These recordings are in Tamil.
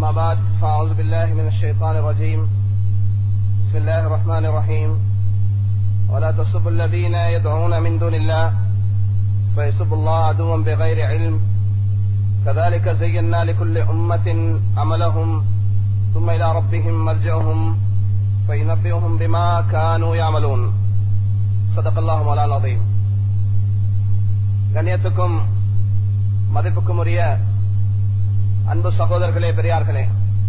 أما بعد فأعوذ بالله من الشيطان الرجيم بسم الله الرحمن الرحيم ولا تسبوا الذين يدعون من دون الله فيسبوا الله عدوا بغير علم كذلك زينا لكل أمة عملهم ثم إلى ربهم مرجعهم فينبئهم بما كانوا يعملون صدق الله مولانا العظيم கண்ணியத்துக்கும் மதிப்புக்கும் உரிய அன்பு சகோதரர்களே பெரியார்களே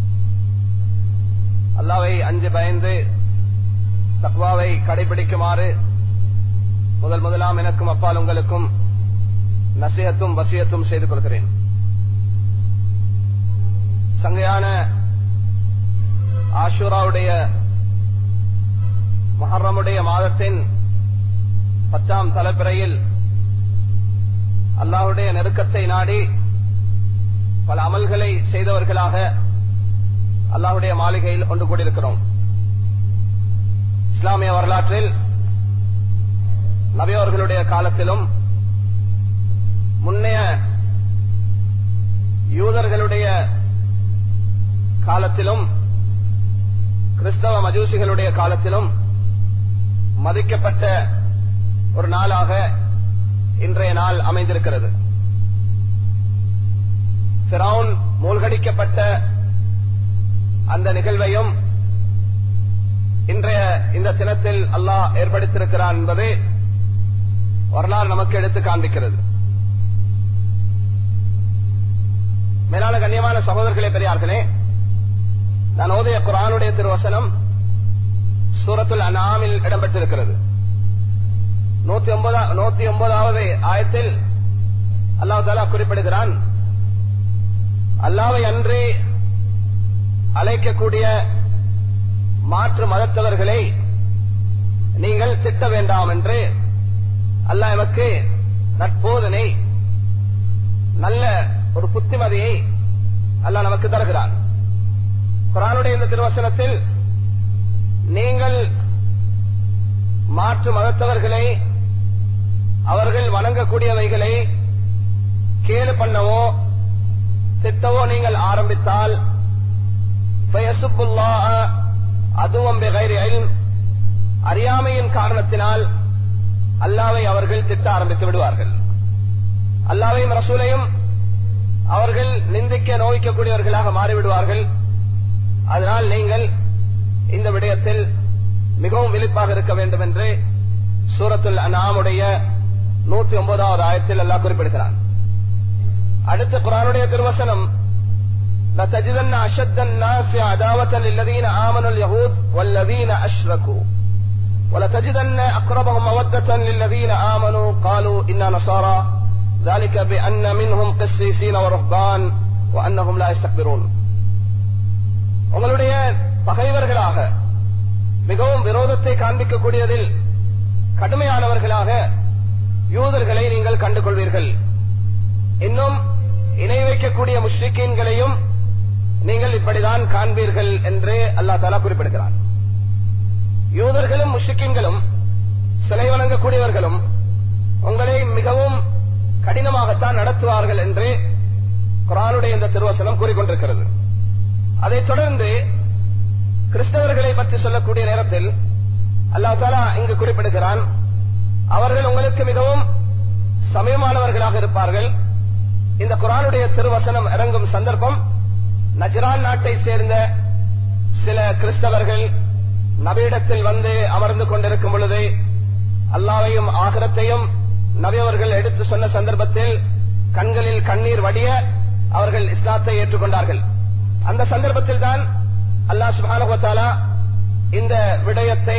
அல்லாவை அஞ்சு பயந்து தக்வாவை கடைபிடிக்குமாறு முதல் முதலாம் எனக்கும் அப்பால் உங்களுக்கும் நசியத்தும் வசியத்தும் செய்து கொள்கிறேன் சங்கையான ஆஷூராவுடைய மஹர்ரமுடைய மாதத்தின் பத்தாம் தலைப்பிறையில் அல்லாஹுடைய நெருக்கத்தை நாடி பல அமல்களை செய்தவர்களாக அல்லாஹுடைய மாளிகையில் ஒன்று கூடியிருக்கிறோம் இஸ்லாமிய வரலாற்றில் நபியவர்களுடைய காலத்திலும் முன்னைய யூதர்களுடைய காலத்திலும் கிறிஸ்தவ மஜூசிகளுடைய காலத்திலும் மதிக்கப்பட்ட ஒரு நாளாக இன்றைய நாள் அமைந்திருக்கிறது பிறவுன் மூழ்கடிக்கப்பட்ட அந்த நிகழ்வையும் இன்றைய இந்த தினத்தில் அல்லாஹ் ஏற்படுத்தியிருக்கிறான் என்பது வரலாறு நமக்கு எடுத்து காண்பிக்கிறது மேலான கண்ணியமான சகோதரர்களே பெரியார்களே நான் ஓதிய குரானுடைய திருவசனம் சூரத்துல் அனாமில் இடம்பெற்றிருக்கிறது நூத்தி ஒன்பதா நூத்தி ஒன்பதாவது ஆயத்தில் அல்லாஹ் தாலா குறிப்பிடுகிறான் அல்லாவை அன்றி அழைக்கக்கூடிய மாற்று மதத்தவர்களை நீங்கள் திட்ட வேண்டாம் என்று அல்லாஹ் எமக்கு நட்போதனை நல்ல ஒரு புத்திமதியை அல்லாஹ் நமக்கு தருகிறான் குரானுடைய இந்த திருவசனத்தில் நீங்கள் மாற்று மதத்தவர்களை அவர்கள் வணங்கக்கூடியவைகளை கேலு பண்ணவோ திட்டவோ நீங்கள் ஆரம்பித்தால் அதுவும் அறியாமையின் காரணத்தினால் அல்லாவை அவர்கள் திட்ட ஆரம்பித்து விடுவார்கள் அல்லாவையும் ரசூலையும் அவர்கள் நிந்திக்க நோய்க்கக்கூடியவர்களாக மாறிவிடுவார்கள் அதனால் நீங்கள் இந்த விடயத்தில் மிகவும் விழிப்பாக இருக்க வேண்டும் என்று சூரத்துல் அனாமுடைய நூத்தி ஒன்பதாவது ஆயத்தில் அல்லாஹ் குறிப்பிடுகிறான் அடுத்த குரானுடைய திருவசனம் لتجدن أشد الناس عداوة للذين آمنوا اليهود والذين أشركوا ولتجدن أقربهم مودة للذين آمنوا قالوا إنا نصارى ذلك بأن منهم قسيسين ورهبان وأنهم لا يستكبرون உங்களுடைய பகைவர்களாக மிகவும் விரோதத்தை காண்பிக்கக்கூடியதில் கடுமையானவர்களாக யூதர்களை நீங்கள் கண்டுகொள்வீர்கள் இன்னும் இணை வைக்கக்கூடிய முஸ்லிக்கீன்களையும் நீங்கள் இப்படிதான் காண்பீர்கள் என்று அல்லா தாலா குறிப்பிடுகிறான் யூதர்களும் முஸ்லிக்கீன்களும் சிலை வணங்கக்கூடியவர்களும் உங்களை மிகவும் கடினமாகத்தான் நடத்துவார்கள் என்று குரானுடைய இந்த திருவசனம் கூறிக்கொண்டிருக்கிறது அதைத் தொடர்ந்து கிறிஸ்தவர்களை பற்றி சொல்லக்கூடிய நேரத்தில் அல்லா தாலா இங்கு குறிப்பிடுகிறான் அவர்கள் உங்களுக்கு மிகவும் சமயமானவர்களாக இருப்பார்கள் இந்த குரானுடைய திருவசனம் இறங்கும் சந்தர்ப்பம் நஜ்ரான் நாட்டை சேர்ந்த சில கிறிஸ்தவர்கள் நபியிடத்தில் வந்து அமர்ந்து கொண்டிருக்கும் பொழுது அல்லாவையும் ஆகரத்தையும் நபி அவர்கள் எடுத்து சொன்ன சந்தர்ப்பத்தில் கண்களில் கண்ணீர் வடிய அவர்கள் இஸ்லாத்தை ஏற்றுக்கொண்டார்கள் அந்த சந்தர்ப்பத்தில் தான் அல்லாஹ் சுபானுவத்தாலா இந்த விடயத்தை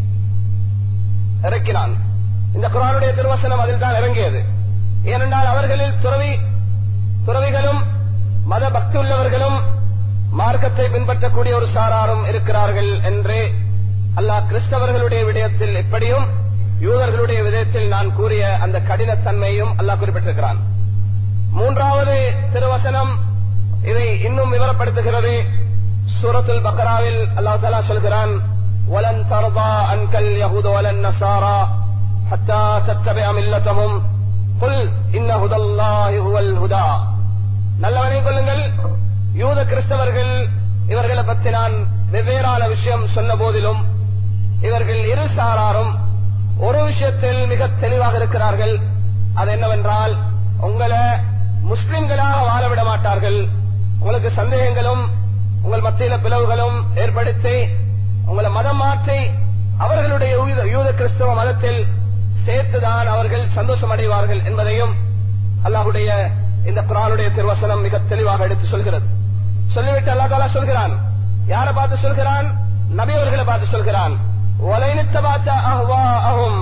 இறக்கினான் இந்த குரானுடைய திருவசனம் அதில் தான் இறங்கியது ஏனென்றால் அவர்களில் துறவி துறவிகளும் மத பக்தி உள்ளவர்களும் மார்க்கத்தை பின்பற்றக்கூடிய ஒரு சாராரும் இருக்கிறார்கள் என்று அல்லாஹ் கிறிஸ்தவர்களுடைய விடயத்தில் எப்படியும் யூதர்களுடைய விதத்தில் நான் கூறிய அந்த கடினத்தன்மையும் அல்லாஹ் குறிப்பிட்டிருக்கிறான் மூன்றாவது திருவசனம் இதை இன்னும் விவரப்படுத்துகிறது சூரத்துல் பக்ராவில் அல்லாஹ் தாலா சொல்கிறான் ولن ترضى عنك اليهود ولا النصارى حتى تتبع ملتهم قل إن هدى الله هو الهدى நல்லவனை கொள்ளுங்கள் யூத கிறிஸ்தவர்கள் இவர்களை பற்றி நான் வெவ்வேறான விஷயம் சொன்ன போதிலும் இவர்கள் இரு சாராரும் ஒரு விஷயத்தில் மிக தெளிவாக இருக்கிறார்கள் அது என்னவென்றால் உங்களை முஸ்லிம்களாக வாழ விட மாட்டார்கள் உங்களுக்கு சந்தேகங்களும் உங்கள் மத்தியில பிளவுகளும் ஏற்படுத்தி உங்களை மதம் மாற்றி அவர்களுடைய யூத- யூத கிறிஸ்தவ மதத்தில் சேர்த்துதான் அவர்கள் சந்தோஷம் அடைவார்கள் என்பதையும் அல்லாஹுடைய இந்த குரானுடைய திருவசனம் மிக தெளிவாக எடுத்து சொல்கிறது சொல்லிவிட்டு அல்லா தாலா சொல்கிறான் யாரை பார்த்து சொல்கிறான் நபி அவர்களை பார்த்து சொல்கிறான் وَلَئِنِ اتَّبَعْتَ أَهْوَاءَهُمْ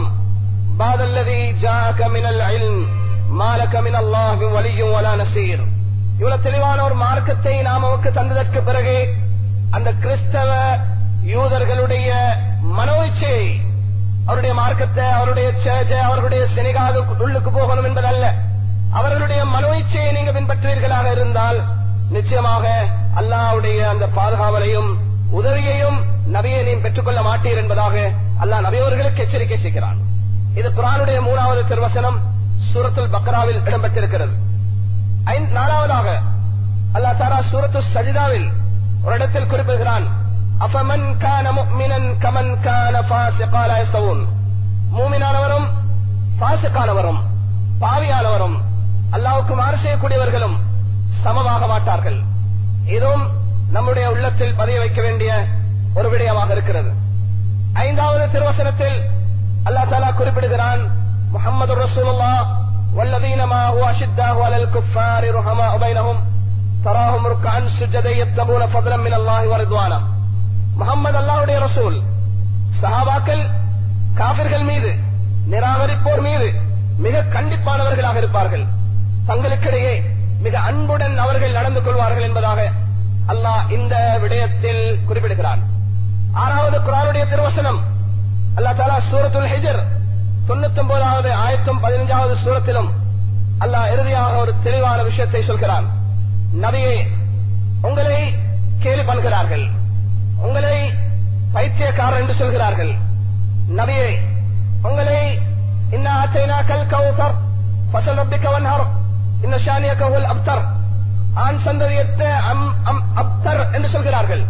بعد الذي جاءك من العلم ما لك من الله من ولي ولا نصير இவ்வளவு தெளிவான ஒரு மார்க்கத்தை நாம் அவருக்கு தந்ததற்கு பிறகு அந்த கிறிஸ்தவ யூதர்களுடைய மனோ இச்சையை அவருடைய மார்க்கத்தை அவருடைய சேர்ச்ச அவர்களுடைய செனிகாது உள்ளுக்கு போகணும் என்பதல்ல அவர்களுடைய மனோ இச்சையை நீங்க பின்பற்றுவீர்களாக இருந்தால் நிச்சயமாக அல்லாஹ்வுடைய அந்த பாதுகாவலையும் உதவியையும் நபியை நீ பெற்றுக்கொள்ள மாட்டீர் என்பதாக அல்லாஹ் நபியவர்களுக்கு எச்சரிக்கை செய்கிறான் இது குரானுடைய மூணாவது திருவசனம் சூரத்துல் பக்ராவில் இடம்பெற்றிருக்கிறது ஐந்து- நாலாவதாக அல்லாஹ் தாரா சூரத்து சஜிதாவில் ஒரு இடத்தில் குறிப்பிடுகிறான் அஃபமன் கான முஃமினன் கமன் கான ஃபாசிகா லா யஸ்தவூன் மூமினானவரும் பாசிக்கானவரும் பாவியானவரும் அல்லாஹ்வுக்கு மாறு செய்யக்கூடியவர்களும் சமமாக மாட்டார்கள் இதுவும் நம்முடைய உள்ளத்தில் பதிய வைக்க வேண்டிய ஒரு விடயமாக இருக்கிறது ஐந்தாவது திருவசனத்தில் அல்லாஹ் தாலா குறிப்பிடுகிறான் முஹம்மது ரசூலுல்லா والذين معه أشداء على الكفار رحماء بينهم تراهم ركعا سجدا يبتغون فضلا من الله ورضوانه முகமது அல்லாஹ்வுடைய ரசூல் சஹாபாக்கள் காபிர்கள் மீது நிராகரிப்போர் மீது மிக கண்டிப்பானவர்களாக இருப்பார்கள் தங்களுக்கிடையே மிக அன்புடன் அவர்கள் நடந்து கொள்வார்கள் என்பதாக அல்லாஹ் இந்த விடயத்தில் குறிப்பிடுகிறான் ஆறாவது குரானுடைய திருவசனம் அல்லாஹ் தாலா சூரத்துல் ஹிஜர் தொண்ணூத்தி ஒன்பதாவது ஆயிரத்தும் பதினஞ்சாவது சூரத்திலும் அல்லாஹ் இறுதியாக ஒரு தெளிவான விஷயத்தை சொல்கிறான் நபியே உங்களை கேலி பண்ணுகிறார்கள் உங்களை பைத்தியக்காரர் என்று சொல்கிறார்கள் நபியே உங்களை இன்ன ஆச்சைனாக்கல் கௌசர் ஃபசல் ரப்பிக்க வன்ஹர் இன்ன ஷானியக்கஹுல் அப்தர் ஆண் சந்ததியத்த அம் அம் அப்தர் என்று சொல்கிறார்கள்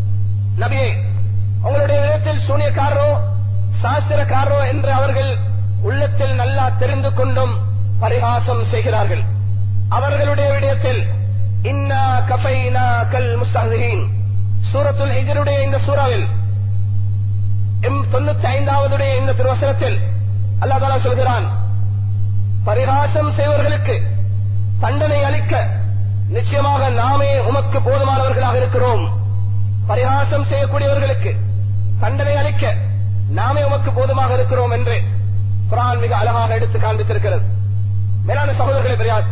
நபியே உங்களுடைய இடத்தில் சூனியக்காரரோ சாஸ்திரக்காரரோ என்று அவர்கள் உள்ளத்தில் நல்லா தெரிந்து கொண்டும் பரிகாசம் செய்கிறார்கள் அவர்களுடைய விடயத்தில் இன்னா கஃபைனா கல் முஸ்தஹீன் சூரத்துல் ஹிஜருடைய இந்த சூறாவில் எம் தொண்ணூத்தி ஐந்தாவதுடைய இந்த திருவசனத்தில் அல்லாஹ் தாலா சொல்கிறான் பரிகாசம் செய்வர்களுக்கு தண்டனை அளிக்க நிச்சயமாக நாமே உமக்கு போதுமானவர்களாக இருக்கிறோம் பரிகாசம் செய்யக்கூடியவர்களுக்கு தண்டனை அளிக்க நாமே உமக்கு போதுமாக இருக்கிறோம் என்று குரான் மிக அழகாக எடுத்து காண்பித்திருக்கிறது மேலான சகோதரர்களை பெரியார்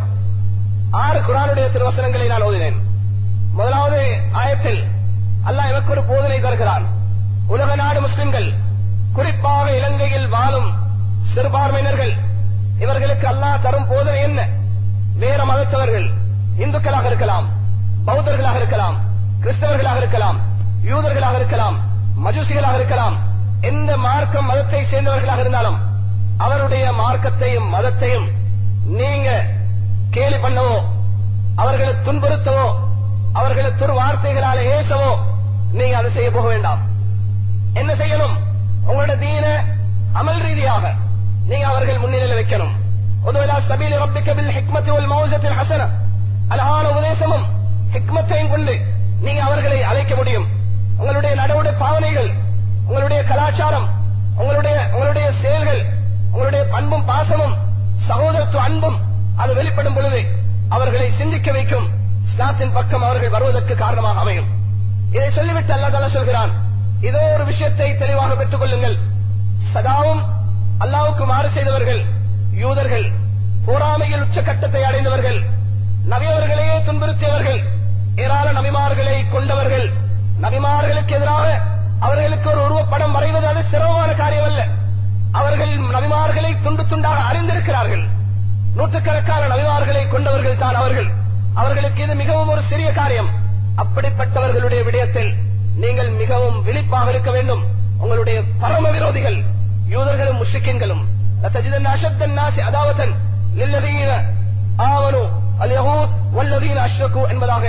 ஆறு குரானுடைய திருவசனங்களை நான் ஓதினேன் முதலாவது ஆயத்தில் அல்லாஹ் எனக்கு ஒரு போதனை தருகிறான் உலக நாடு முஸ்லிம்கள் குறிப்பாக இலங்கையில் வாழும் சிறுபான்மையினர்கள் இவர்களுக்கு அல்லாஹ் தரும் போதனை என்ன வேற மதத்தவர்கள் இந்துக்களாக இருக்கலாம் பௌத்தர்களாக இருக்கலாம் கிறிஸ்தவர்களாக இருக்கலாம் யூதர்களாக இருக்கலாம் மஜூசிகளாக இருக்கலாம் எந்த மார்க்கம் மதத்தை சேர்ந்தவர்களாக இருந்தாலும் அவருடைய மார்க்கத்தையும் மதத்தையும் நீங்க கேலி பண்ணவோ அவர்களை துன்புறுத்தவோ அவர்களை துர்வார்த்தைகளால ஏசவோ நீங்க அதை செய்ய போக வேண்டாம் என்ன செய்யணும் உங்களோட தீன அமல் ரீதியாக நீங்க அவர்கள் முன்னிலையில் வைக்கணும் உதவிலா சபீல் ரப்பிக்க பில் ஹிக்மத்தி வல் மௌசத்தில் ஹசன அழகான உபதேசமும் ஹிக்மத்தையும் கொண்டு நீங்க அவர்களை அழைக்க முடியும் உங்களுடைய நடவுடைய பாவனைகள் உங்களுடைய கலாச்சாரம் உங்களுடைய உங்களுடைய செயல்கள் உங்களுடைய பண்பும் பாசமும் சகோதரத்துவ அன்பும் அது வெளிப்படும் பொழுது அவர்களை சிந்திக்க வைக்கும் இஸ்லாத்தின் பக்கம் அவர்கள் வருவதற்கு காரணமாக அமையும் இதை சொல்லிவிட்டு அல்லா தாலா சொல்கிறான் இதோ ஒரு விஷயத்தை தெளிவாக பெற்றுக் கொள்ளுங்கள் சதாவும் அல்லாவுக்கு மாறு செய்தவர்கள் யூதர்கள் போராமையில் உச்சக்கட்டத்தை அடைந்தவர்கள் நபியவர்களையே துன்புறுத்தியவர்கள் ஏராள நபிமார்களை கொண்டவர்கள் நபிமார்களுக்கு எதிராக அவர்களுக்கு ஒரு உருவப்படம் வரைவது அது சிரமமான காரியம் அல்ல அவர்கள் நபிமார்களை துண்டு துண்டாக அறிந்திருக்கிறார்கள் நூற்றுக்கணக்கான நபிமார்களை கொண்டவர்கள் தான் அவர்கள் அவர்களுக்கு இது மிகவும் ஒரு சிறிய காரியம் அப்படிப்பட்டவர்களுடைய விடயத்தில் நீங்கள் மிகவும் விழிப்பாக இருக்க வேண்டும் உங்களுடைய பரம விரோதிகள் யூதர்களும் முஸ்லிக்கின்களும் لتجدن أشد الناس عداوة للذين آمنوا اليهود والذين أشركوا என்பதாக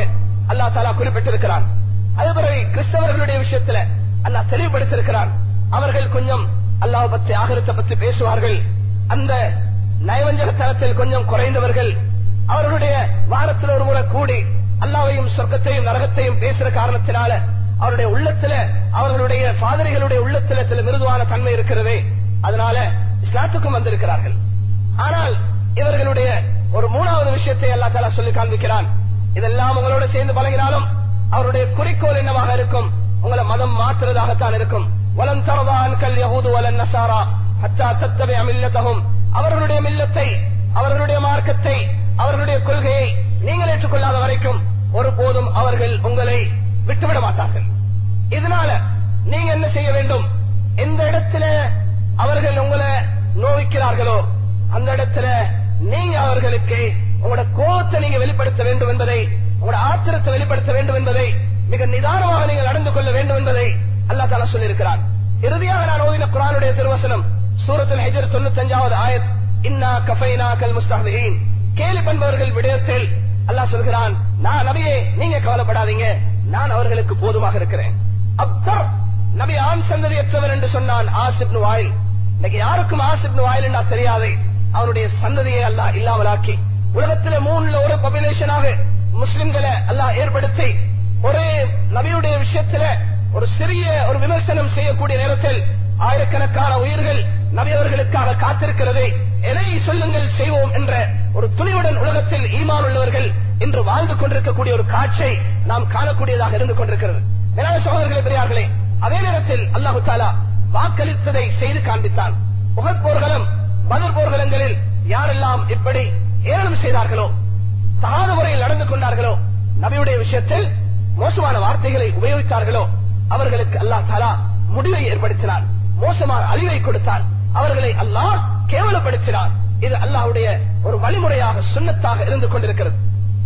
அல்லா தாலா குறிப்பிட்டிருக்கிறான் அது பிறகு கிறிஸ்தவர்களுடைய விஷயத்துல அல்லாஹ் தெளிவுபடுத்திருக்கிறான் அவர்கள் கொஞ்சம் அல்லாஹ் பத்தி ஆகரத்தை பத்தி பேசுவார்கள் அந்த நயவஞ்சக தளத்தில் கொஞ்சம் குறைந்தவர்கள் அவர்களுடைய வாரத்தில் ஒரு முறை கூடி அல்லாவையும் சொர்க்கத்தையும் நரகத்தையும் பேசுற காரணத்தினால அவருடைய உள்ளத்துல அவர்களுடைய பாதிரிகளுடைய உள்ளத்துல சில மிருதுவான தன்மை இருக்கிறது அதனால இஸ்லாத்துக்கும் வந்திருக்கிறார்கள் ஆனால் இவர்களுடைய ஒரு மூணாவது விஷயத்தை அல்லா தாலா சொல்லி காண்பிக்கிறான் இதெல்லாம் உங்களோட சேர்ந்து பழகினாலும் அவருடைய குறிக்கோள் என்னவாக இருக்கும் உங்களை மதம் மாற்றுறதாகத்தான் இருக்கும் வலன் தரதான் கல் யகூது வலன் நசாரா ஹத்தா தத்தவை அமில்லத்தகும் அவர்களுடைய மில்லத்தை அவர்களுடைய மார்க்கத்தை அவர்களுடைய கொள்கையை நீங்கள் ஏற்றுக்கொள்ளாத வரைக்கும் ஒருபோதும் அவர்கள் உங்களை விட்டுவிட மாட்டார்கள் இதனால நீங்க என்ன செய்ய வேண்டும் எந்த இடத்துல அவர்கள் உங்களை நோவிக்கிறார்களோ அந்த இடத்துல நீங்க அவர்களுக்கு உங்களோட கோபத்தை நீங்க வெளிப்படுத்த வேண்டும் என்பதை உங்களோட ஆத்திரத்தை வெளிப்படுத்த வேண்டும் என்பதை மிக நிதானமாக நீங்கள் நடந்து கொள்ள வேண்டும் என்பதை அல்லா தாலா சொல்லியிருக்கிறான் இறுதியாக நான் ஓதின குரானுடைய திருவசனம் சூரத்தில் ஹெஜர் தொண்ணூத்தஞ்சாவது ஆயத் இன்னா கஃபைனா கல் முஸ்தாஹின் கேலி பண்பவர்கள் விடயத்தில் அல்லாஹ் சொல்கிறான் நான் நபியே நீங்க கவலைப்படாதீங்க நான் அவர்களுக்கு போதுமாக இருக்கிறேன் அப்தர் நபி ஆண் சந்ததியற்றவர் என்று சொன்னான் ஆசிப்னு வாயில் இன்னைக்கு யாருக்கும் ஆசிப்னு வாயில் தெரியாது அவருடைய சந்ததியை அல்லாஹ் இல்லாமலாக்கி உலகத்தில மூணுல ஒரு பாப்புலேஷனாக முஸ்லிம்களை அல்லாஹ் ஏற்படுத்தி ஒரே நபியுடைய விஷயத்துல ஒரு சிறிய ஒரு விமர்சனம் செய்யக்கூடிய நேரத்தில் ஆயிரக்கணக்கான உயிர்கள் நபி அவர்களுக்காக காத்திருக்கிறது எதை சொல்லுங்கள் செய்வோம் என்ற ஒரு துணிவுடன் உலகத்தில் ஈமான் உள்ளவர்கள் இன்று வாழ்ந்து கொண்டிருக்கக்கூடிய ஒரு காட்சை நாம் காணக்கூடியதாக இருந்து கொண்டிருக்கிறது மேலான சகோதரர்களே பெரியார்களே அதே நேரத்தில் அல்லாஹு தாலா வாக்களித்ததை செய்து காண்பித்தான் புகத் போர்களும் பதில் போர்க்களங்களில் யாரெல்லாம் இப்படி ஏளனம் செய்தார்களோ தகாத முறையில் நடந்து கொண்டார்களோ நபியுடைய விஷயத்தில் மோசமான வார்த்தைகளை உபயோகித்தார்களோ அவர்களுக்கு அல்லாஹ் தாலா முடிவை ஏற்படுத்தினார் மோசமான அழிவை கொடுத்தார் அவர்களை அல்லாஹ் கேவலப்படுத்தினார் இது அல்லாஹ்வுடைய ஒரு வழிமுறையாக சுண்ணத்தாக இருந்து கொண்டிருக்கிறது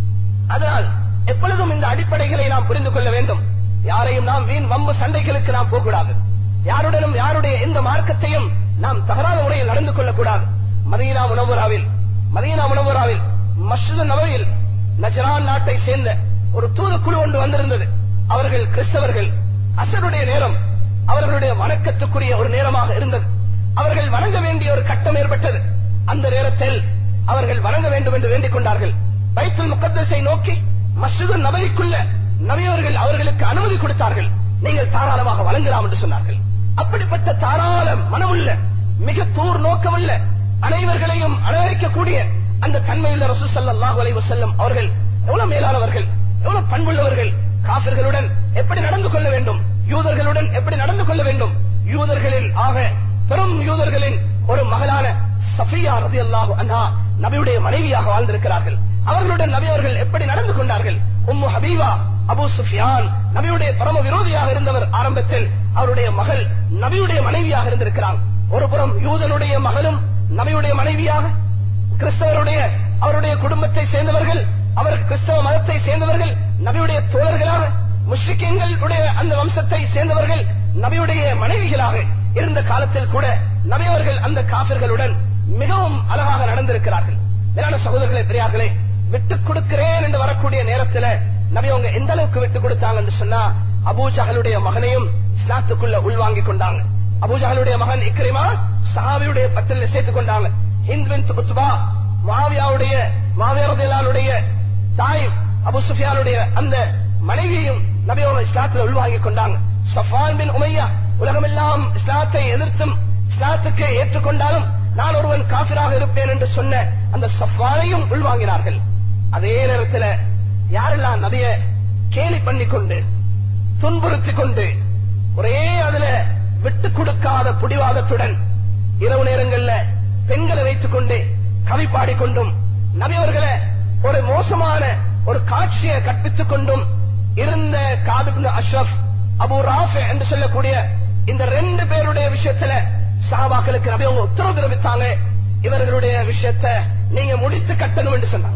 அதனால் எப்பொழுதும் இந்த அடிப்படைகளை நாம் புரிந்து கொள்ள வேண்டும் யாரையும் நாம் வீண் வம்பு சண்டைகளுக்கு நாம் போகக்கூடாது யாருடனும் யாருடைய எந்த மார்க்கத்தையும் நாம் தவறான முறையில் நடந்து கொள்ளக்கூடாது மதீனா உணவுராவில் மதீனா உணவுராவில் மஸ்ஜிது நபையில் நஜரான் நாட்டை சேர்ந்த ஒரு தூதுக்குழு ஒன்று வந்திருந்தது அவர்கள் கிறிஸ்தவர்கள் அசருடைய நேரம் அவர்களுடைய வணக்கத்துக்குரிய ஒரு நேரமாக இருந்தது அவர்கள் வணங்க வேண்டிய ஒரு கட்டம் ஏற்பட்டது அந்த நேரத்தில் அவர்கள் வணங்க வேண்டும் என்று வேண்டிக் கொண்டார்கள் பைத்துல் முகத்தஸை நோக்கி மஸ்ஜிது நபைக்குள்ள நபியவர்கள் அவர்களுக்கு அனுமதி கொடுத்தார்கள் நீங்கள் தாராளமாக வழங்கலாம் என்று சொன்னார்கள் அப்படிப்பட்ட தாராள மனமுள்ள மிக தூர் நோக்கமுள்ள அனைவர்களையும் அனுபவிக்கக்கூடிய அந்த தன்மையுள்ள ரசூ சல்லாஹூ அலைஹி வஸல்லம் அவர்கள் எவ்வளவு மேலானவர்கள் எவ்வளவு பண்புள்ளவர்கள் காபிர்களுடன் எப்படி நடந்து கொள்ள வேண்டும் யூதர்களுடன் எப்படி நடந்து கொள்ள வேண்டும் யூதர்களில் ஆக பெரும் யூதர்களின் ஒரு மகளான சஃபியா ரதி அல்லாஹு அன்ஹா நபியுடைய மனைவியாக வாழ்ந்திருக்கிறார்கள் அவர்களுடன் நபி அவர்கள் எப்படி நடந்து கொண்டார்கள் உம்மு ஹபீபா அபு சுஃபியான் நபியுடைய பரம விரோதியாக இருந்தவர் ஆரம்பத்தில் அவருடைய மகள் நபியுடைய மனைவியாக இருந்திருக்கிறார் ஒரு புறம் யூதனுடைய மகளும் நபியுடைய மனைவியாக கிறிஸ்தவருடைய அவருடைய குடும்பத்தை சேர்ந்தவர்கள் அவர் கிறிஸ்தவ மதத்தை சேர்ந்தவர்கள் நபியுடைய தோழர்களாக முஸ்லிம்களுடைய அந்த வம்சத்தை சேர்ந்தவர்கள் நபியுடைய மனைவிகளாக இருந்த காலத்தில் கூட நபி அவர்கள் அந்த காபிர்களுடன் மிகவும் அழகாக நடந்திருக்கிறார்கள் மேலான சகோதரர்களே பெரியார்களே விட்டுக் கொடுக்கிறேன் என்று வரக்கூடிய நேரத்துல நபி அவங்க எந்த அளவுக்கு விட்டுக் கொடுத்தாங்கன்னு சொன்னா அபூஜகளுடைய மகனையும் இஸ்லாத்துக்குள்ள உள்வாங்கிக் கொண்டாங்க அபூஜகளுடைய மகன் இக்ரிமா சஹாபியுடைய பத்தில் சேர்த்துக் கொண்டாங்க ஹிந்த் பின் உத்பா மாவியாவுடைய மாவியாருடைய தாய் அபு சுஃபியானுடைய அந்த மனைவியையும் நபி அவங்க இஸ்லாத்துல உள்வாங்கிக் கொண்டாங்க சஃபான் பின் உமையா உலகமெல்லாம் இஸ்லாத்தை எதிர்த்தும் இஸ்லாத்துக்கு ஏற்றுக்கொண்டாலும் நான் ஒருவன் காபிராக இருப்பேன் என்று சொன்ன அந்த சஃபானையும் உள்வாங்கினார்கள் அதே நேரத்தில் யாரெல்லாம் நபிய கேலி பண்ணிக்கொண்டு துன்புறுத்திக் கொண்டு ஒரே அதுல விட்டு கொடுக்காத புடிவாதத்துடன் இரவு நேரங்கள்ல பெண்களை வைத்துக் கொண்டு கவி பாடிக்கொண்டும் நபி அவர்களை ஒரு மோசமான ஒரு காட்சியை கற்பித்துக் கொண்டும் இருந்த காதுபு அஷ்ரப் அபு ராஃபே என்று சொல்லக்கூடிய இந்த ரெண்டு பேருடைய விஷயத்துல சாபாக்களுக்கு நபி அவங்க உத்தரவு தெரிவித்தாங்க இவர்களுடைய விஷயத்தை நீங்க முடித்து கட்டணும் என்று சொன்னாங்க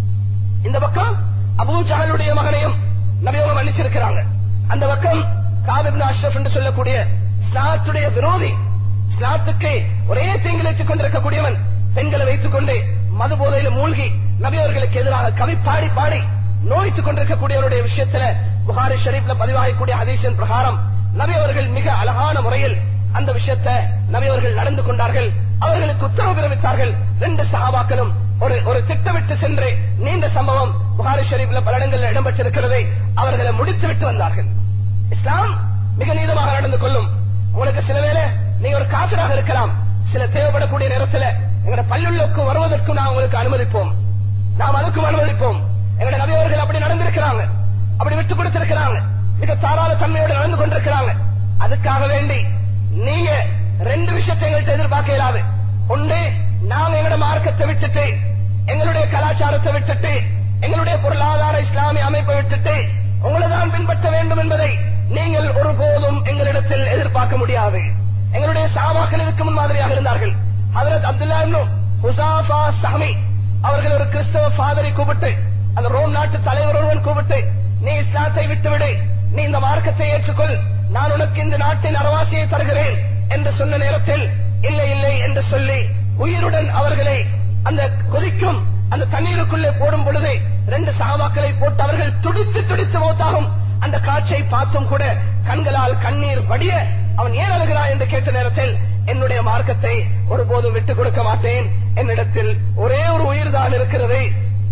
இந்த பக்கம் அபூ ஜஹலுடைய மகனையும் நபி அவங்க மன்னிச்சிருக்கிறாங்க அந்த பக்கம் காதுபு அஷ்ரப் என்று சொல்லக்கூடிய ஸ்லாத்துடைய விரோதி ஸ்லாத்துக்கு ஒரே தீங்கிழைத்துக் கொண்டிருக்கக்கூடியவன் பெண்களை வைத்துக் கொண்டு மது போதையில மூழ்கி நபி அவர்களுக்கு எதிராக கவி பாடி பாடி நோய்த்துக் கொண்டிருக்கக்கூடியவருடைய விஷயத்துல புகாரி ஷரீப்ல பதிவாகக்கூடிய ஹதீஸின் பிரகாரம் நபி அவர்கள் மிக அழகான முறையில் அந்த விஷயத்தை நபி அவர்கள் நடந்து கொண்டார்கள் அவர்களுக்கு உத்தரவு பிறப்பித்தார்கள் ரெண்டு சகாபாக்களும் ஒரு ஒரு திட்டமிட்டு சென்று நீண்ட சம்பவம் புகாரி ஷரீப்ல பல இடங்களில் இடம்பெற்றிருக்கிறதை அவர்களை முடித்து விட்டு வந்தார்கள் இஸ்லாம் மிக நீளமாக நடந்து கொள்ளும் உங்களுக்கு சில வேளை நீங்க ஒரு காபிராக இருக்கலாம் சில தேவைப்படக்கூடிய நேரத்தில் எங்களோட பல்லுள்ளுக்கு வருவதற்கும் நான் உங்களுக்கு அனுமதிப்போம் நாம் அதுக்கும் அனுமதிப்போம் எங்களோட நபி அவர்கள் அப்படி நடந்திருக்கிறாங்க அப்படி விட்டு கொடுத்திருக்கிறாங்க மிக தாராள தன்மையோடு நடந்து கொண்டிருக்கிறாங்க அதுக்காக வேண்டி நீங்க ரெண்டு விஷயத்தை எங்கள்கிட்ட எதிர்பார்க்க இயலாது ஒன்று நாங்க எங்களோட மார்க்கத்தை விட்டுட்டு எங்களுடைய கலாச்சாரத்தை விட்டுட்டு எங்களுடைய பொருளாதார இஸ்லாமிய அமைப்பை விட்டுட்டு உங்களை தான் பின்பற்ற வேண்டும் என்பதை நீங்கள் ஒருபோதும் எங்களிடத்தில் எதிர்பார்க்க முடியாது எங்களுடைய சாபாக்கள் இதுக்கு முன் மாதிரியாக இருந்தார்கள் ஹதரத் அப்துல்லா ஹுசாஃபா சஹமி அவர்கள் ஒரு கிறிஸ்தவ ஃபாதரை கூப்பிட்டு அந்த ரோம் நாட்டு தலைவர் ஒருவன் கூப்பிட்டு நீ இஸ்லாத்தை விட்டுவிடு நீ இந்த மார்க்கத்தை ஏற்றுக்கொள் நான் உனக்கு இந்த நாட்டின் அரவாசியை தருகிறேன் என்று சொன்ன நேரத்தில் இல்லை இல்லை என்று சொல்லி உயிருடன் அவர்களை அந்த கொதிக்கும் அந்த தண்ணீருக்குள்ளே போடும் பொழுது ரெண்டு சகாபாக்களை போட்டு அவர்கள் துடித்து துடித்து மோத்தாகும் அந்த காட்சியை பார்த்தும் கூட கண்களால் கண்ணீர் வடிய அவன் ஏன் அழுகிறான் என்று கேட்ட நேரத்தில் என்னுடைய மார்க்கத்தை ஒருபோதும் விட்டுக் கொடுக்க மாட்டேன் என்னிடத்தில் ஒரே ஒரு உயிர் தான் இருக்கிறது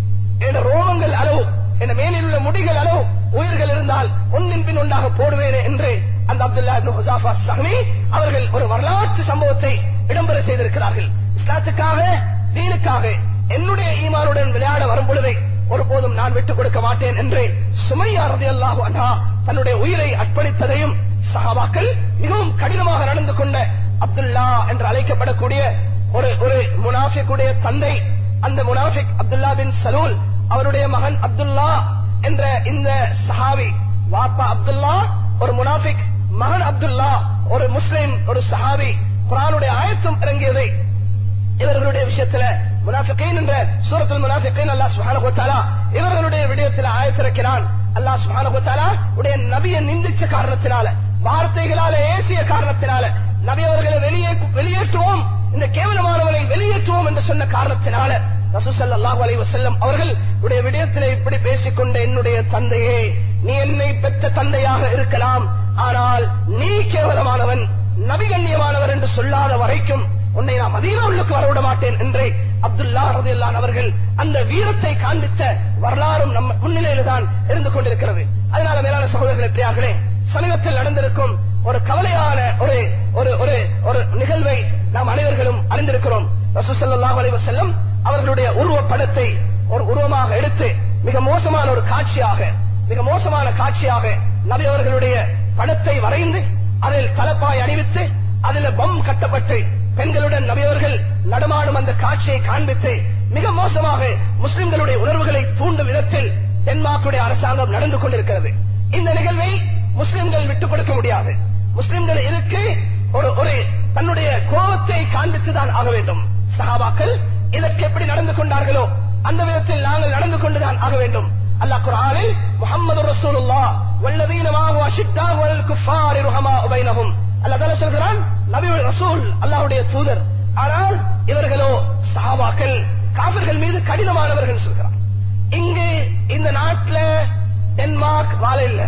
என் ரோமங்கள் அளவு என் மேலில் உள்ள முடிகள் அளவு உயிர்கள் இருந்தால் ஒன்றின் பின் ஒன்றாக போடுவேன் என்று அந்த அப்துல்லா இப்னு ஹுசாஃபா சஹ்மி அவர்கள் ஒரு வரலாற்று சம்பவத்தை இடம்பெற செய்திருக்கிறார்கள் இஸ்லாத்துக்காக தீனுக்காக என்னுடைய ஈமானுடன் விளையாட வரும் பொழுது ஒருபோதும் நான் விட்டுக் கொடுக்க மாட்டேன் என்று சுமையா ரதியல்லாஹு அன்ஹா தன்னுடைய உயிரை அர்ப்பணித்ததையும் சஹாபாக்கள் மிகவும் கடினமாக நடந்து கொண்ட அப்துல்லா என்று அழைக்கப்படக்கூடிய ஒரு ஒரு முனாஃபிக்குடைய தந்தை அந்த முனாஃபிக் அப்துல்லா பின் சலூல் அவருடைய மகன் அப்துல்லா என்ற இந்த சஹாவி வாப்பா அப்துல்லா ஒரு முனாஃபிக் மகன் அப்துல்லா ஒரு முஸ்லிம் ஒரு சஹாவி குரானுடைய ஆயத்தும் இறங்கியதை இவர்களுடைய விஷயத்துல முனாஃபிகீன் என்ற சூரத்துல் முனாஃபிகீன் அல்லாஹ் சுப்ஹானஹு வ தஆலா இவர்களுடைய விடயத்தில் ஆயத்திறக்கிறான் அல்லாஹ் சுப்ஹானஹு வ தஆலா உடைய நபியை நிந்திச்ச காரணத்தினால வார்த்தைகளால ஏசிய காரணத்தினால நபி அவர்களை வெளியே வெளியேற்றுவோம் இந்த கேவலமானவரை வெளியேற்றுவோம் என்று சொன்ன காரணத்தினால ரசூசல்லாஹு அலைஹி வஸல்லம் அவர்கள் உடைய விடயத்திலே இப்படி பேசிக்கொண்ட என்னுடைய தந்தையே நீ என்னை பெற்ற தந்தையாக இருக்கலாம் ஆனால் நீ கேவலமானவன் நபிகண்ணியமானவர் என்று சொல்லாத வரைக்கும் உன்னை நான் மதீனா உள்ளுக்கு வரவிட மாட்டேன் என்று அப்துல்லா ரதியல்லான் அவர்கள் அந்த வீரத்தை காண்பித்த வரலாறும் நம்ம முன்னிலையில தான் இருந்து கொண்டிருக்கிறது அதனால மேலான சகோதரர்களே பிரியார்களே சமீபத்தில் நடந்திருக்கும் ஒரு கவலையான ஒரு ஒரு ஒரு ஒரு நிகழ்வை நாம் அனைவர்களும் அறிந்திருக்கிறோம் ரசூசல்லாஹு அலைஹி வஸல்லம் அவர்களுடைய உருவ படத்தை ஒரு உருவமாக எடுத்து மிக மோசமான ஒரு காட்சியாக மிக மோசமான காட்சியாக நபி அவர்களுடைய படத்தை வரைந்து அதில் தலப்பாய் அணிவித்து அதில் பம் கட்டப்பட்டு பெண்களுடன் நபியவர்கள் நடமாடும் அந்த காட்சியை காண்பித்து மிக மோசமாக முஸ்லிம்களுடைய உணர்வுகளை தூண்டும் விதத்தில் டென்மார்க்குடைய அரசாங்கம் நடந்து கொண்டிருக்கிறது இந்த நிகழ்வை முஸ்லிம்கள் விட்டுக் கொடுக்க முடியாது முஸ்லிம்கள் இதுக்கு ஒரு ஒரு தன்னுடைய கோபத்தை காண்பித்துதான் ஆக வேண்டும் சஹாபாக்கள் இதற்கு எப்படி நடந்து கொண்டார்களோ அந்த விதத்தில் நாங்கள் நடந்து கொண்டுதான் ஆக வேண்டும் அல்லாஹ் குர்ஆனில் முஹம்மது ரசூலுல்லாஹ் வல்லதீன மாஹு அஷித்தாஹு அலல் குஃபாரி ருஹமாஉ பைனஹும் அல்லாஹ் தஆலா சொல்கிறான் நபி ரசூல் அல்லாஹ்வுடைய தூதர் ஆனால் இவர்களோ சஹாபாக்கள் காபிர்கள் மீது கடினமானவர்கள் சொல்கிறான் இங்கு இந்த நாட்டில் டென்மார்க் வாழ இல்ல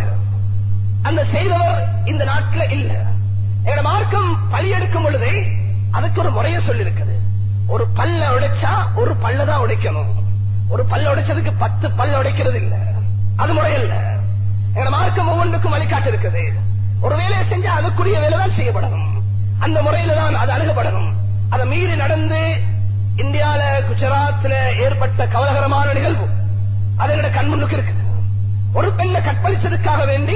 அந்த செய்தவர் இந்த நாட்டில் இல்ல எங்க மார்க்கம் பழி எடுக்கும் பொழுது அதுக்கு ஒரு முறைய சொல்லிருக்குது ஒரு பல்ல உடைச்சா ஒரு பல்ல தான் உடைக்கணும் ஒரு பல்ல உடைச்சதுக்கு பத்து பல்ல உடைக்கிறது இல்ல அது முறை இல்ல எங்க மார்க்கம் ஒவ்வொன்றுக்கும் வழிகாட்டு இருக்குது ஒரு வேலையை செஞ்சா அதுக்குரிய வேலை தான் செய்யப்படணும் அந்த முறையில தான் அது அணுகப்படணும் அதை மீறி நடந்து இந்தியால குஜராத்ல ஏற்பட்ட கவலகரமான நிகழ்வு அது என்னோட கண்முன்னுக்கு இருக்குது ஒரு பெண்ணை கற்பழிச்சதுக்காக வேண்டி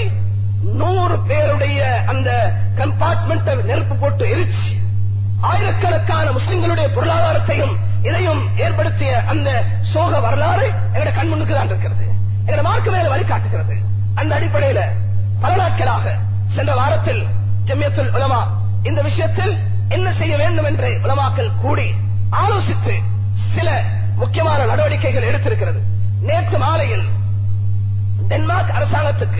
நூறு பேருடைய அந்த கம்பார்ட்மெண்ட் நெருப்பு போட்டு எரிச்சு ஆயிரக்கணக்கான முஸ்லிம்களுடைய பொருளாதாரத்தையும் இதையும் ஏற்படுத்திய அந்த சோக வரலாறு எங்கட கண்முன்னுக்கு தான் இருக்கிறது எங்கட மார்க்க மேல வழிகாட்டுகிறது அந்த அடிப்படையில பல நாட்களாக சென்ற வாரத்தில் ஜம்யத்துல் உலமா இந்த விஷயத்தில் என்ன செய்ய வேண்டும் என்று உலமாக்கள் கூடி ஆலோசித்து சில முக்கியமான நடவடிக்கைகள் எடுத்திருக்கிறது நேற்று மாலையில் டென்மார்க் அரசாங்கத்துக்கு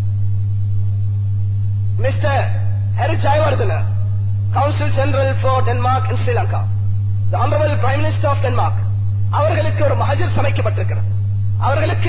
mister Hari Jayawardena council general for Denmark in Sri Lanka honourable prime minister of Denmark அவர்களுக்கு ஒரு மகஜர் சமைக்கப்பட்டிருக்கிறது அவர்களுக்கு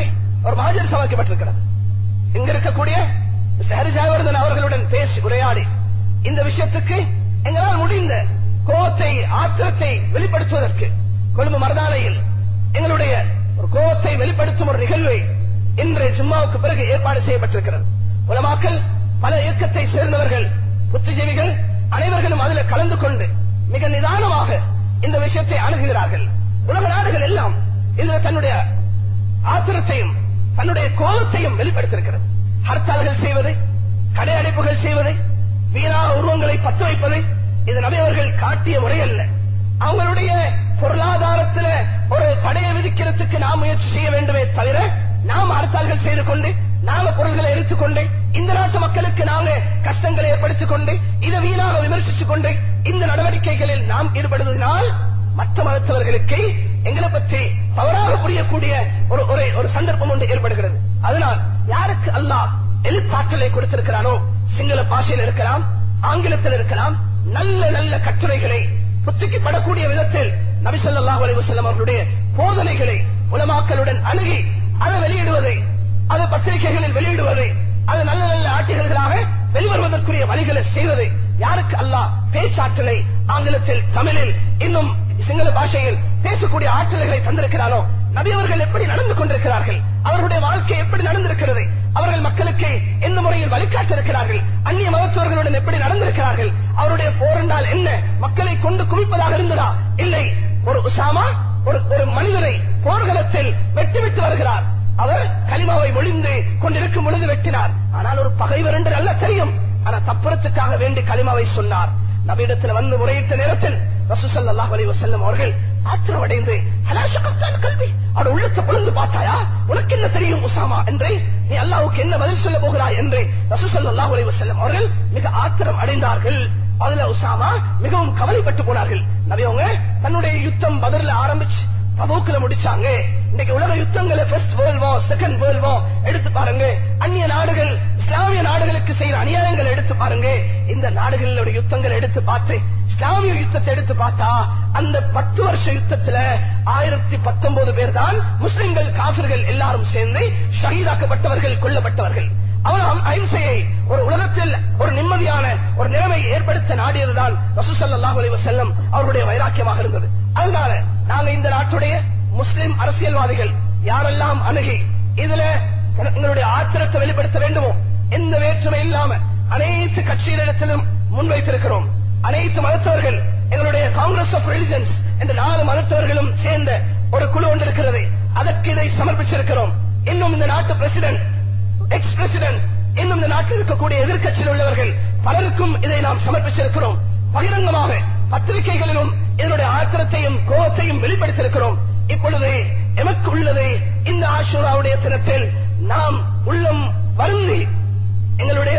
ஒரு மகாஜர் சமைக்கப்பட்டிருக்கிறது இங்க இருக்கக்கூடிய ஹரி ஜெயவர்தன் அவர்களுடன் பேசி உரையாடி இந்த விஷயத்துக்கு எங்களால் முடிந்த கோபத்தை ஆத்திரத்தை வெளிப்படுத்துவதற்கு கொழும்பு மரதாலையில் எங்களுடைய ஒரு கோபத்தை வெளிப்படுத்தும் ஒரு நிகழ்வை இன்று ஜும்மாவுக்கு பிறகு ஏற்பாடு செய்யப்பட்டிருக்கிறது உலமாக்கல் பல இயக்கத்தை சேர்ந்தவர்கள் புத்திஜீவிகள் அனைவர்களும் அதில் கலந்து கொண்டு மிக நிதானமாக இந்த விஷயத்தை அணுகுகிறார்கள் உலக நாடுகள் எல்லாம் இதில் தன்னுடைய ஆத்திரத்தையும் தன்னுடைய கோபத்தையும் வெளிப்படுத்திருக்கிறது ஹர்த்தால்கள் செய்வது கடை அடைப்புகள் செய்வது வீணாக உருவங்களை பத்து வைப்பது இது நபியவர்கள் காட்டிய முறை அல்ல அவங்களுடைய பொருளாதாரத்துல ஒரு தடையை விதிக்கிறதுக்கு நாம் முயற்சி செய்ய வேண்டுமே தவிர நாம் ஹர்த்தால்கள் செய்து கொண்டு நாம பொருள்களை எடுத்துக் கொண்டு இந்த நாட்டு மக்களுக்கு நாங்க கஷ்டங்களை ஏற்படுத்திக் கொண்டு இதை வீணாக விமர்சித்துக் கொண்டு இந்த நடவடிக்கைகளில் நாம் ஈடுபடுவதனால் மற்ற மதத்தவர்களுக்கு எங்களை பற்றி தவறாக புரியக்கூடிய ஒரு ஒரு ஒரு சந்தர்ப்பம் ஒன்று ஏற்படுகிறது அதனால் யாருக்கு அல்லாஹ் எழுத்தாற்றலை கொடுத்திருக்கிறானோ சிங்கள பாஷையில் இருக்கலாம் ஆங்கிலத்தில் இருக்கலாம் நல்ல நல்ல கட்டுரைகளை புத்திக்கு படக்கூடிய விதத்தில் நபிசல்லாஹு அலைஹி வஸல்லம் அவர்களுடைய போதனைகளை உலமாக்களுடன் அணுகி அதை வெளியிடுவதை அது பத்திரிகைகளில் வெளியிடுவதை அது நல்ல நல்ல ஆட்சிகளாக வெளிவருவதற்குரிய வழிகளை செய்வது யாருக்கு அல்லாஹ் பேச்சாற்றலை ஆங்கிலத்தில் தமிழில் இன்னும் சிங்கள பாஷையில் பேசக்கூடிய ஆற்றல்களை தந்திருக்கிறானோ நபியவர்கள் எப்படி நடந்து கொண்டிருக்கிறார்கள் அவர்களுடைய வாழ்க்கை எப்படி நடந்திருக்கிறது அவர்கள் மக்களுக்கு எந்த முறையில் வழிகாட்டிருக்கிறார்கள் அந்நிய மதத்தவர்களுடன் எப்படி நடந்திருக்கிறார்கள் அவருடைய போரென்றால் என்ன மக்களை கொண்டு குவிப்பதாக இருந்ததா இல்லை ஒரு உசாமா ஒரு ஒரு மனிதரை போர்க்களத்தில் வெட்டிவிட்டு வருகிறார் அவர் கலிமாவை ஒளிந்து கொண்டிருக்கும் பொழுது வெட்டினார் ஆனால் ஒரு பகைவர் என்று அல்ல தெரியும் ஆனா தப்புறத்துக்காக வேண்டி கலிமாவை சொன்னார் நபியிடத்தில் வந்து முறையிட்ட நேரத்தில் ரசூசல்லாஹ் அலைஹி வஸல்லம் அவர்கள் ஆத்திரமடைந்து ஹலாஷகத்தான் கல்வி அவர் உள்ளத்தை பொழுந்து பார்த்தாயா உனக்கு என்ன தெரியும் உசாமா என்று நீ அல்லாவுக்கு என்ன பதில் சொல்ல போகிறாய் என்று ரசூசல்லாஹ் அலைஹி வஸல்லம் அவர்கள் மிக ஆத்திரம் அடைந்தார்கள் அதுல உசாமா மிகவும் கவலைப்பட்டு போனார்கள் நபி அவங்க தன்னுடைய யுத்தம் பதில ஆரம்பிச்சு தபூக்குல முடிச்சாங்க இன்னைக்கு உலக யுத்தங்களை first world war second world war எடுத்து பாருங்க அந்நிய நாடுகள் இஸ்லாமிய நாடுகளுக்கு செய்யற அநியாயங்கள் எடுத்து பாருங்க இந்த நாடுகளோட யுத்தங்களை எடுத்து பார்த்து இஸ்லாமிய யுத்தத்தை எடுத்து பார்த்தா அந்த பத்து வருஷ யுத்தத்துல ஆயிரத்தி பத்தொன்பது பேர் தான் முஸ்லிம்கள் காபிர்கள் எல்லாரும் சேர்ந்து ஷஹீதாக்கப்பட்டவர்கள் கொல்லப்பட்டவர்கள் அவர் அஹிம்சையை ஒரு உலகத்தில் ஒரு நிம்மதியான ஒரு நிலைமை ஏற்படுத்த நாடியதுதான் ரசூசல்லாஹு அலைஹி வஸல்லம் அவருடைய வைராக்கியமாக இருந்தது அதனால நாங்க இந்த நாட்டுடைய முஸ்லிம் அரசியல்வாதிகள் யாரெல்லாம் அணுகி இதுல எங்களுடைய ஆத்திரத்தை வெளிப்படுத்த வேண்டுமோ எந்த வேற்றுமை இல்லாம அனைத்து கட்சிகளிடத்திலும் முன்வைத்திருக்கிறோம் அனைத்து மதத்தவர்கள் எங்களுடைய காங்கிரஸ் ஆஃப் ரிலிஜன்ஸ் என்ற நாலு மதத்தவர்களும் சேர்ந்த ஒரு குழு ஒன்று இருக்கிறது அதற்கு இதை சமர்ப்பிச்சிருக்கிறோம் இன்னும் இந்த நாட்டு பிரசிடென்ட் எக்ஸ் பிரசிடென்ட் இன்னும் இந்த நாட்டில் இருக்கக்கூடிய எதிர்க்கட்சியில் உள்ளவர்கள் பலருக்கும் இதை நாம் சமர்ப்பிச்சிருக்கிறோம் பகிரங்கமாக பத்திரிகைகளிலும் இதனுடைய ஆத்திரத்தையும் கோபத்தையும் வெளிப்படுத்தியிருக்கிறோம் இப்பொழுது எமக்கு உள்ளது இந்த ஆஷூராவுடைய தினத்தில் நாம் உள்ளம் வருந்தி எங்களுடைய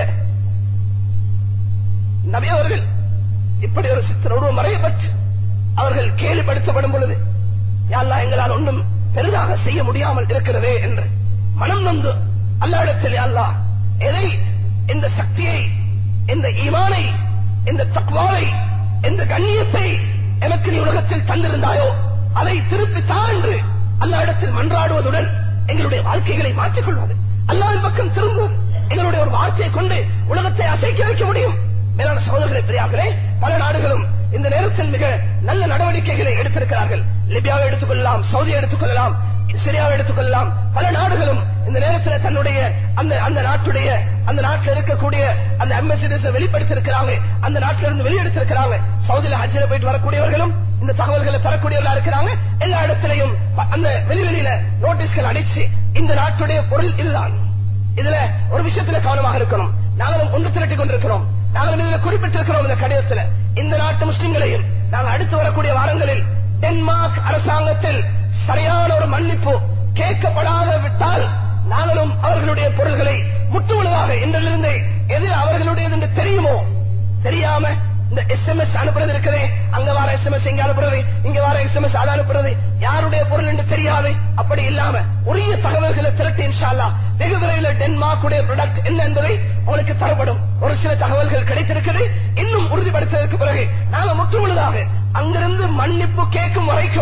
நபி அவர்கள் இப்படி ஒரு சித்திர உருவம் மறையப்பட்டு அவர்கள் கேலிப்படுத்தப்படும் பொழுது யாழ்லா எங்களால் ஒன்றும் பெரிதாக செய்ய முடியாமல் இருக்கிறதே என்று மனம் நொந்து அல்லாடத்தில் அல்லா எதை இந்த சக்தியை இந்த ஈமானை இந்த தக்வாவை இந்த கண்ணியத்தை எனக்கு நீ உலகத்தில் தந்திருந்தாயோ அதை திருப்பி தா என்று அல்லாடத்தில் மன்றாடுவதுடன் எங்களுடைய வாழ்க்கைகளை மாற்றிக் கொள்வது அல்லாவின் பக்கம் திரும்புவது எங்களுடைய ஒரு வார்த்தையை கொண்டு உலகத்தை அசைக்க வைக்க முடியும் மேலான சகோதரர்களை பெரியார்களே பல நாடுகளும் இந்த நேரத்தில் மிக நல்ல நடவடிக்கைகளை எடுத்திருக்கிறார்கள் லிபியாவை எடுத்துக்கொள்ளலாம் சவுதியை எடுத்துக்கொள்ளலாம் சிரியாவை எடுத்துக்கொள்ளலாம் பல நாடுகளும் இந்த நேரத்தில் தன்னுடைய அந்த அந்த நாட்டுடைய அந்த நாட்டில் இருக்கக்கூடிய அந்த அம்பாசிடர்ஸ் வெளிப்படுத்திருக்கிறாங்க அந்த நாட்டில இருந்து வெளியெடுத்திருக்கிறாங்க சவுதியில ஹஜ்ஜில போயிட்டு வரக்கூடியவர்களும் இந்த தகவல்களை தரக்கூடியவர்களா இருக்கிறாங்க எல்லா இடத்திலையும் அந்த வெளிவெளியில நோட்டீஸ்கள் அடிச்சு இந்த நாட்டுடைய பொருள் இதுதான் இதுல ஒரு விஷயத்துல கவனமாக இருக்கணும் நாங்களும் ஒன்று திரட்டி கொண்டிருக்கிறோம் நாங்களும் இதுல குறிப்பிட்டிருக்கிறோம் இந்த கடிதத்துல இந்த நாட்டு முஸ்லிம்களையும் நாங்கள் அடுத்து வரக்கூடிய வாரங்களில் டென்மார்க் அரசாங்கத்தில் சரியான ஒரு மன்னிப்பு கேட்கப்படாத விட்டால் நாங்களும் அவர்களுடைய பொருள்களை முற்றுமுழுதாக இன்றிலிருந்து எது அவர்களுடையது என்று தெரியுமோ தெரியாம இந்த எஸ்எம்எஸ் அனுப்புறது இருக்குது அங்க வர எஸ்எம்எஸ் இங்க அனுப்புறது இங்க வர எஸ்எம்எஸ் அதை அனுப்புறது யாருடைய பொருள் என்று தெரியாது அப்படி இல்லாம உரிய தகவல்களை திரட்டி இன்ஷால்லா வெகு விரைவில் டென்மார்க்குடைய ப்ராடக்ட் என்ன என்பதை உங்களுக்கு தரப்படும் ஒரு சில தகவல்கள் கிடைத்திருக்கிறது இன்னும் உறுதிப்படுத்ததற்கு பிறகு நாங்க முற்றுமுழுதாக அங்கிருந்து மன்னிப்பு கேட்கும் வரைக்கும்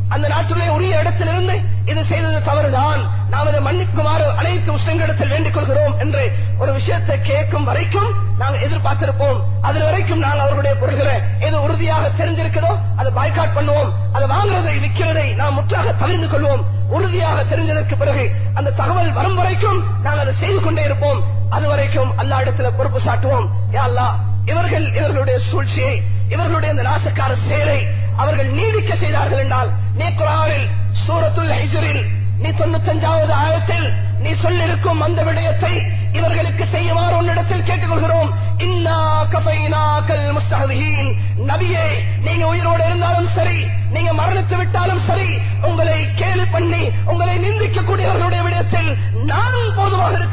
அந்த நாட்டிலே உரிய இடத்திலிருந்து இது செய்தது தவறுதான் நாம் இதை மன்னிக்குமாறு அனைத்து முஸ்லிம்களிடத்தில் வேண்டிக் கொள்கிறோம் என்று ஒரு விஷயத்தை கேட்கும் வரைக்கும் நாங்கள் எதிர்பார்த்திருப்போம் அது வரைக்கும் நாங்கள் அவர்களுடைய பொருள்களை எது உறுதியாக தெரிஞ்சிருக்கிறதோ அதை பாய்காட் பண்ணுவோம் அதை வாங்குறதை விற்கிறதை நாம் முற்றாக தவிர்த்து கொள்வோம் உறுதியாக தெரிஞ்சதற்கு பிறகு அந்த தகவல் வரும் வரைக்கும் நாங்கள் அதை செய்து கொண்டே இருப்போம் அது வரைக்கும் அல்லா இடத்துல பொறுப்பு சாட்டுவோம் யா அல்லாஹ் இவர்கள் இவர்களுடைய சூழ்ச்சியை இவர்களுடைய இந்த நாசக்கார செயலை அவர்கள் நீடிக்க செய்தார்கள் என்றால் நீ குரானில் சூரத்துல் ஹிஜரில் நீ தொண்ணூத்தஞ்சாவது ஆயத்தில் நீ சொல்லிருக்கும் அந்த விடயத்தை இவர்களுக்கு செய்யுமாறு உன்னிடத்தில் கேட்டுக்கொள்கிறோம் இன்னா கஃபைனாக்கல் முஸ்தஹதீன் நபியே நீங்க உயிரோடு இருந்தாலும் சரி நீங்க மரணித்து விட்டாலும் சரி உங்களை கேலி பண்ணி உங்களை நிந்திக்கக்கூடியவர்களுடைய விடயத்தில் நான் போதுமாக இருக்க